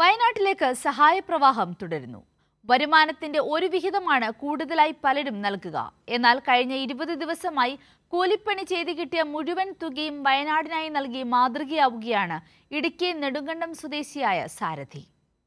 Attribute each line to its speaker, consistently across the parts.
Speaker 1: വയനാട്ടിലേക്ക് സഹായപ്രവാഹം തുടരുന്നു വരുമാനത്തിന്റെ ഒരു വിഹിതമാണ് കൂടുതലായി പലരും നൽകുക എന്നാൽ കഴിഞ്ഞ ഇരുപത് ദിവസമായി കൂലിപ്പണി ചെയ്ത് കിട്ടിയ മുഴുവൻ തുകയും വയനാടിനായി നൽകി മാതൃകയാവുകയാണ് ഇടുക്കി നെടുങ്കണ്ടം സ്വദേശിയായ സാരഥി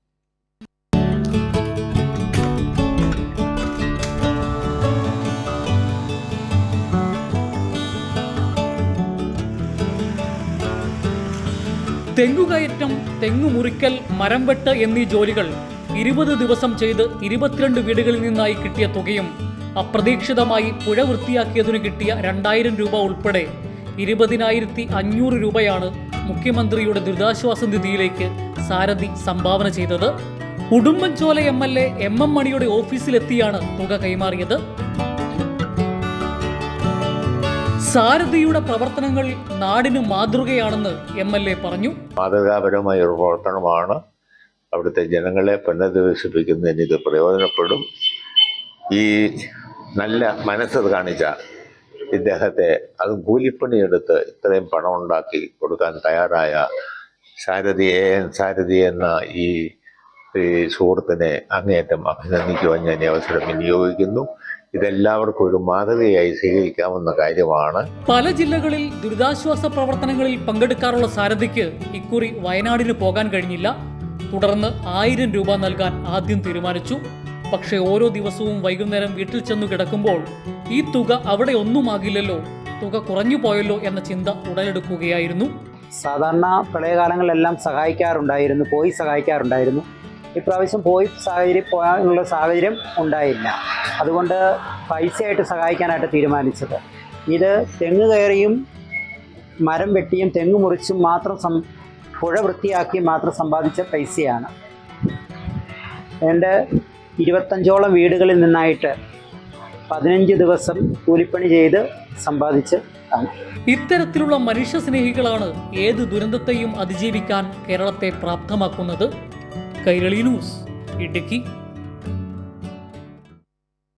Speaker 2: തെങ്ങുകയറ്റം തെങ്ങുമുറിക്കൽ മരം വെട്ട് എന്നീ ജോലികൾ ഇരുപത് ദിവസം ചെയ്ത് ഇരുപത്തിരണ്ട് വീടുകളിൽ നിന്നായി കിട്ടിയ തുകയും അപ്രതീക്ഷിതമായി പുഴ വൃത്തിയാക്കിയതിനു കിട്ടിയ രണ്ടായിരം രൂപ ഉൾപ്പെടെ ഇരുപതിനായിരത്തി അഞ്ഞൂറ് രൂപയാണ് മുഖ്യമന്ത്രിയുടെ ദുരിതാശ്വാസ നിധിയിലേക്ക് സാരഥി സംഭാവന ചെയ്തത് Udumbanchola M L A M M മണിയുടെ ഓഫീസിലെത്തിയാണ് തുക കൈമാറിയത് സാരഥിയുടെ പ്രവർത്തനങ്ങൾ നാടിന് മാതൃകയാണെന്ന് എം എൽ എ പറഞ്ഞു
Speaker 3: മാതൃകാപരമായ ഒരു പ്രവർത്തനമാണ് അവിടുത്തെ ജനങ്ങളെ പുനരധിവസിപ്പിക്കുന്നതിന് ഇത് പ്രയോജനപ്പെടും ഈ നല്ല മനസ്സ് കാണിച്ച ഇദ്ദേഹത്തെ അതും കൂലിപ്പണിയെടുത്ത് ഇത്രയും പണം ഉണ്ടാക്കി കൊടുക്കാൻ തയ്യാറായ സാരഥിയെ സാരഥി എന്ന ഈ ഈ സുഹൃത്തിനെ അങ്ങേയറ്റം അഭിനന്ദിക്കുവാൻ ഞാൻ ഈ അവസരം വിനിയോഗിക്കുന്നു ഇതെല്ലാവർക്കും ഒരു മാതൃകയായി സ്വീകരിക്കാവുന്ന കാര്യമാണ്
Speaker 2: പല ജില്ലകളിൽ ദുരിതാശ്വാസ പ്രവർത്തനങ്ങളിൽ പങ്കെടുക്കാറുള്ള സാരഥിക്ക് ഇക്കുറി വയനാടിന് പോകാൻ കഴിഞ്ഞില്ല തുടർന്ന് ആയിരം രൂപ നൽകാൻ ആദ്യം തീരുമാനിച്ചു പക്ഷേ ഓരോ ദിവസവും വൈകുന്നേരം വീട്ടിൽ ചെന്നു കിടക്കുമ്പോൾ ഈ തുക അവിടെ ഒന്നുമാകില്ലല്ലോ തുക കുറഞ്ഞു പോയല്ലോ എന്ന ചിന്ത ഉടലെടുക്കുകയായിരുന്നു
Speaker 4: സാധാരണ പ്രളയകാലങ്ങളിലെല്ലാം സഹായിക്കാറുണ്ടായിരുന്നു പോയി സഹായിക്കാറുണ്ടായിരുന്നു ഇപ്രാവശ്യം പോയി സാഹചര്യം പോകാനുള്ള സാഹചര്യം ഉണ്ടായില്ല അതുകൊണ്ട് പൈസയായിട്ട് സഹായിക്കാനായിട്ട് തീരുമാനിച്ചത് ഇത് തെങ്ങ് കയറിയും മരം വെട്ടിയും തെങ്ങ് മുറിച്ചും മാത്രം സം പുഴ വൃത്തിയാക്കിയും മാത്രം സമ്പാദിച്ച പൈസയാണ് എൻ്റെ ഇരുപത്തഞ്ചോളം വീടുകളിൽ നിന്നായിട്ട് പതിനഞ്ച് ദിവസം കൂലിപ്പണി ചെയ്ത് സമ്പാദിച്ച് ആണ്
Speaker 2: ഇത്തരത്തിലുള്ള മനുഷ്യസ്നേഹികളാണ് ഏത് ദുരന്തത്തെയും അതിജീവിക്കാൻ കേരളത്തെ പ്രാപ്തമാക്കുന്നത് കൈരളി ന്യൂസ് ഇടുക്കി